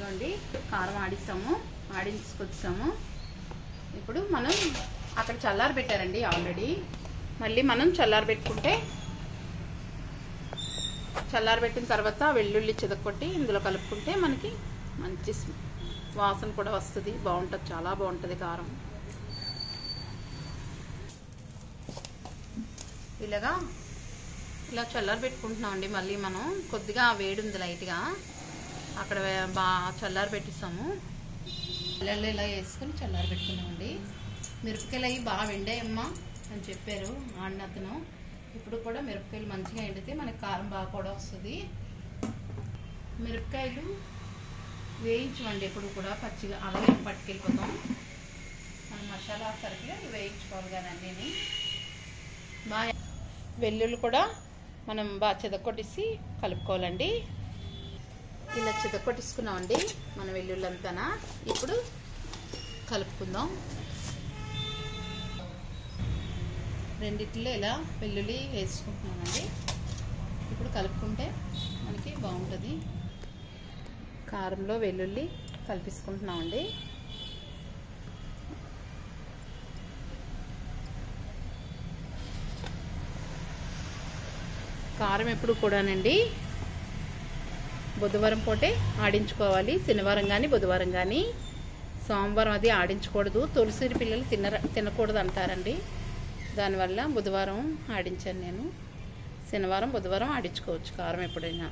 ఇదిగోండి కారం ఆడిస్తాము ఆడించుకొచ్చాము ఇప్పుడు మనం అక్కడ చల్లారి పెట్టారండి ఆల్రెడీ మళ్ళీ మనం చల్లారి పెట్టుకుంటే చల్లారి పెట్టిన తర్వాత వెల్లుల్లి చితక్కొట్టి ఇందులో కలుపుకుంటే మనకి మంచి స్మె- వాసన కూడా వస్తుంది బాగుంటుంది చాలా బాగుంటుంది కారం ఇలాగా ఇలా చల్లారి పెట్టుకుంటున్నాం అండి మళ్ళీ మనం కొద్దిగా వేడి ఉంది లైట్గా అక్కడ వే- బాగా చల్లారి పెట్టిస్తాము పిల్లలు ఇలా వేసుకొని చల్లారి పెట్టుకున్నామండి మిరపకాయలు అవి బాగా వెండాయమ్మా అని చెప్పారు ఆడిన అతను ఇప్పుడు కూడా మిరపకాయలు మంచిగా ఎండితే మనకి కారం బాగా కూడా వస్తుంది మిరపకాయలు వేయించమండి ఎప్పుడు కూడా పచ్చిగా అలాగే పట్టుకెళ్ళిపోతాం మనం మసాలా సరుకులు వేయించుకోవాలి కానీ అన్నీ బాగా వెల్లుల్లి కూడా మనం బాగా చెదకొట్టేసి కలుపుకోవాలండి ఇలా చెదకొట్టేసుకున్నామండి మన వెల్లుల్లి అంతానా ఇప్పుడు కలుపుకుందాం రెండిట్లో ఇలా వెల్లుల్లి వేసుకుంటున్నామండి ఇప్పుడు కలుపుకుంటే మనకి బాగుంటుంది కారంలో వెల్లుల్లి కలిపేసుకుంటున్నామండి కారం ఎప్పుడు కూడానండి బుధవారం పూటే ఆడించుకోవాలి శనివారం కానీ బుధవారం కానీ సోమవారం అది ఆడించకూడదు తులసిరి పిల్లలు తినర తినకూడదు అంటారండి దానివల్ల బుధవారం ఆడించాను నేను శనివారం బుధవారం ఆడించుకోవచ్చు కారం ఎప్పుడైనా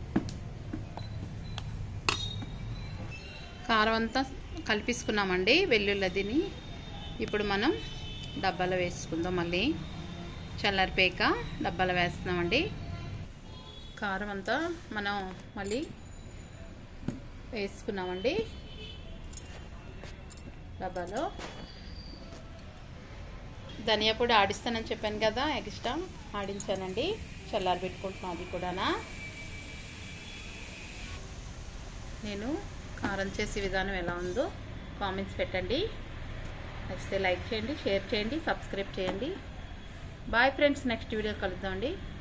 కారం అంతా కలిపేసుకున్నామండి వెల్లుల్లిదిని ఇప్పుడు మనం డబ్బాలో వేసుకుందాం మళ్ళీ చల్లారిపోయాక డబ్బాలో వేస్తున్నామండి కారం అంతా మనం మళ్ళీ వేసుకున్నామండి డబ్బాలో ధనియా పొడి ఆడిస్తానని చెప్పాను కదా ఎక్స్ట్రా ఆడించానండి చల్లారి పెట్టుకుంటున్నాం అది కూడానా నేను కారం చేసే విధానం ఎలా ఉందో కామెంట్స్ పెట్టండి నచ్చితే లైక్ చేయండి షేర్ చేయండి సబ్స్క్రైబ్ చేయండి బాయ్ ఫ్రెండ్స్ నెక్స్ట్ వీడియో కలుద్దామండి